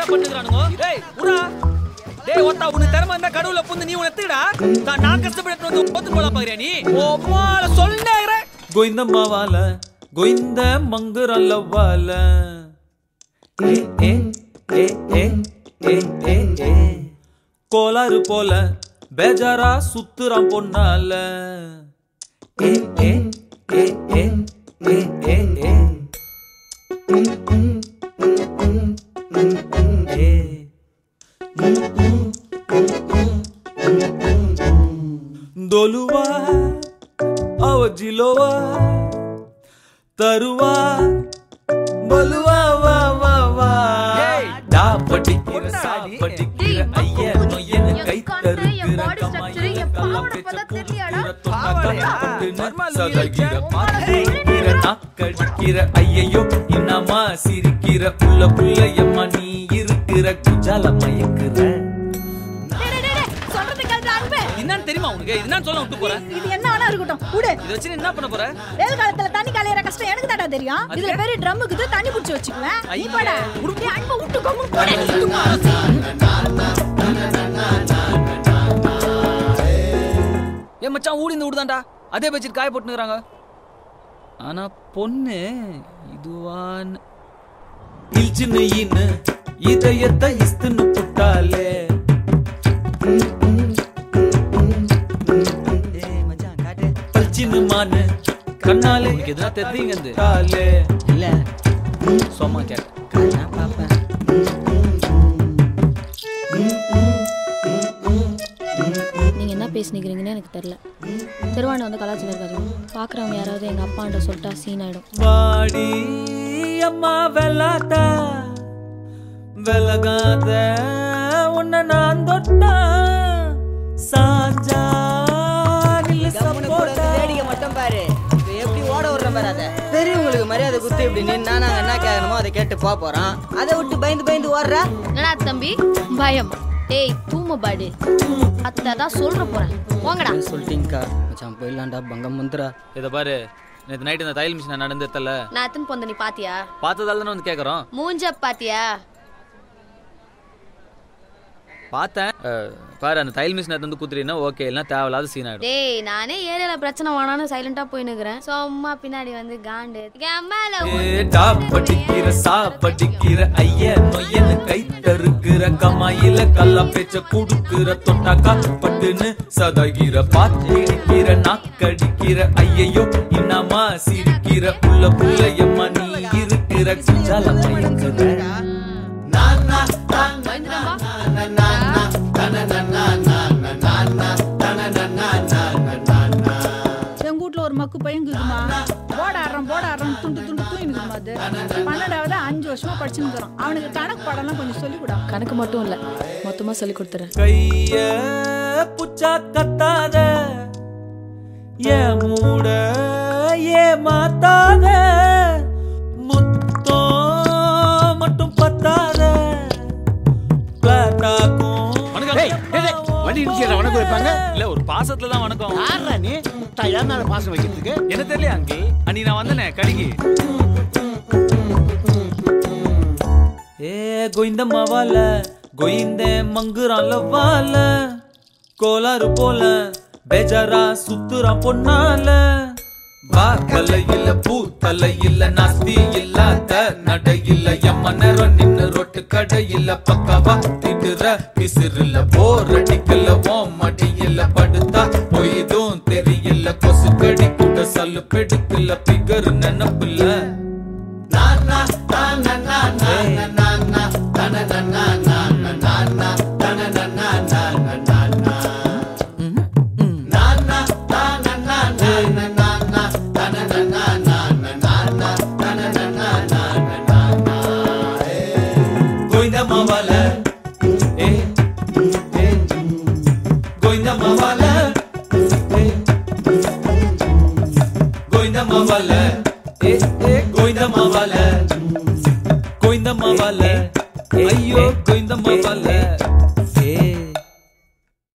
பண்ணுகிறானுங்க டேய் உடா டேய் ஒத்தா உனக்கு திறமை இருந்தா கடவுள புந்து நீ உன எத்துடா தான் நான் கஷ்டப்பட்டு வந்து போத்து போல பாக்குறியா நீ ஓமால சொல்லுங்கற గోయిందమ్మ వాళ్ళ గోయింద మంగురల్లవ్వాల ఏ ఏ ఏ ఏ ఏ ఏ ఏ கோளாறு போல பேஜாரா சுத்துறான் பொண்ணால ஏ ஏ ஏ ஏ ஏ ஏ ஏ ஏ దొలువా అవజిలోవా తరువా బలువా వా వా వా ஏய், டா படிக்கிற பொண்ணாடி. சா படிக்கிற ஐய நொய்யன கை தருக்கிற body structure, கமாயில என் கல்லா பாவாடை பேச்ச பார்த்தா தெரியலையாடா? கூடுக்கிற தொண்டா பாவாடையா? கட்டுன்னு மர்மம் சதகிற லூயி பாத்திக்கிற நாக்கடிக்கிற ஐயையோ இன்னமா சிரிக்கிற புள்ள புள்ளையம்மா நீ இருக்கிற குஜால மயக்குற டேய், டேய், டேய், சொல்றது கேளுடா, அன்பே. என்னன்னு தெரியுமா உனக்கு இது என்னன்னு சொல்ல விட்டு போற இது என்ன வேணா இருக்கட்டும் விடு இத வச்சு நீ என்ன பண்ண போற வெயில் காலத்துல தண்ணி காலையிற கஷ்டம் எனக்கு தாடா தெரியும் இதுல அதுக்கு? பெரிய ட்ரம்முக்கு தண்ணி புடிச்சு வச்சுக்குவேன் நீ ஐயே. போடா டேய், அன்பை விட்டு கொண்டு போடா ஏ மச்சான் ஊடி இந்த ஊடுதான்டா அதே வச்சுட்டு காய போட்டுனுக்குறாங்க ஆனா பொண்ணு இதுவான்னு ఇల్చిన ఈయన ఇదయత ఇస్తున్న పుట్టాలే மச்சான் காட்டு పల్చిన మాన కన్నాలే உனக்கு எதுனா தெரியுங்க இந்த తాలే இல்ல சும்மா கேட்ட நான் பாப்பேன் நீங்க என்ன பேசினிக்கிறீங்கன்னு எனக்கு தெரியல திருவாண்ட வந்து கலாச்சாரம் இருக்காது பாக்குறவங்க யாராவது எங்க அப்பான்ற சொல்லிட்டா சீன் ஆயிடும் వాడి అమ్మా వెళ్ళాత వెలగాద ఉన్న నాందొట్ట సాంజా கம்முனு கூட இருந்து வேடிக்கை மட்டும் பாரு இப்ப எப்படி ஓட விடுற பாரு அதை பெரியவங்களுக்கு மரியாதை குத்து இப்படி நின்னா நாங்க என்ன கேட்கணுமோ அதை கேட்டு போக போறோம் அதை விட்டு பயந்து பயந்து ஓடுறா என்னடா தம்பி பயம் ஏய் தூம பாடு அத்தை தான் சொல்ற போறேன் போங்கடா சொல்லிட்டீங்கக்கா மச்சான் போயிடலாம்டா பங்கம் முந்துரா இத பாரு நேத்து நைட் இந்த தையல் மிஷின் நடந்துட்டல நான் எத்தனை பொந்த நீ பாத்தியா பார்த்ததால தானே வந்து கேக்குறோம் மூஞ்ச பாத்தியா பார்த்தேன் அஹ், பாரு அந்த தையல் மிஷின் வந்து குத்துறீங்கன்னா ஓகே இல்லைன்னா தேவையில்லாத சீன் ஆயிடும் டேய் நானே ஏரியால பிரச்சனை வேணான்னு சைலண்டா போய் நிக்கிறேன் சும்மா பின்னாடி வந்து காண்டு என் மேல ஏ, டா படிக்கிற சா படிக்கிற ஐய நொய்யன கை தருக்கிற கமாயில கல்லா பேச்ச குடுக்கிற தொட்டாக்கா பட்டுன்னு சதகிற பாத்திடிக்கிற நாக்கடிக்கிற ஐயையோ இன்னமா சிரிக்கிற புள்ள புள்ளையம்மா நீ இருக்கிற குஜால மயக்குற எங்க வீட்ல ஒரு மக்கு பையன் இருக்குமா போட ஆடுறான் போட ஆடுறான் துண்டு துண்டு தூங்கினுக்குமா அது பன்னெண்டாவது அஞ்சு வருஷமா படிச்சுருக்கிறோம் அவனுக்கு கணக்கு பாடம்லாம் கொஞ்சம் சொல்லிக் கொடு கணக்கு மட்டும் இல்ல மொத்தமா சொல்லி கொடுத்துறேன் கைய புச்சா கத்தாத ஏ மூட ஏ மாத்தாத முத்தோ மட்டும் பத்தாத பிளாட்டாக்கும் டேய், டேய், டேய், வண்டி இடிச்சிடுறா, வணக்கம் வைப்பாங்க. இல்ல ஒரு பாசத்துல தான் வணக்கம் யார்றா நீ முட்டாயா மேல பாசம் வைக்கிறதுக்கு என்ன தெரியல அங்கிள் அன்னைக்கு நான் வந்தனே கடிக்கு ஏ கோயிந்தம்மா வால கோயிந்தே மங்குறான்ல வால கோளாறு போல பேஜாரா சுத்துறான் பொண்ணால வா தலையில பூ தலையில நாஸ்தி இல்லாத நடையில எம்ம நேரம் நின்னு ரொட்டு கடையில பக்கவா திட்டுற பிசிறுல போர் அடிக்கல ஓம் மடியில படுத்தா பொய்தும் தெரியல கொசு கடி கூட சல்லு பெடுக்கல பிகர் நினப்புல கோயிந்தம்மா வால ஏ ஏ கோயிந்தம்மா வால ஏ கோயிந்தம்மா வால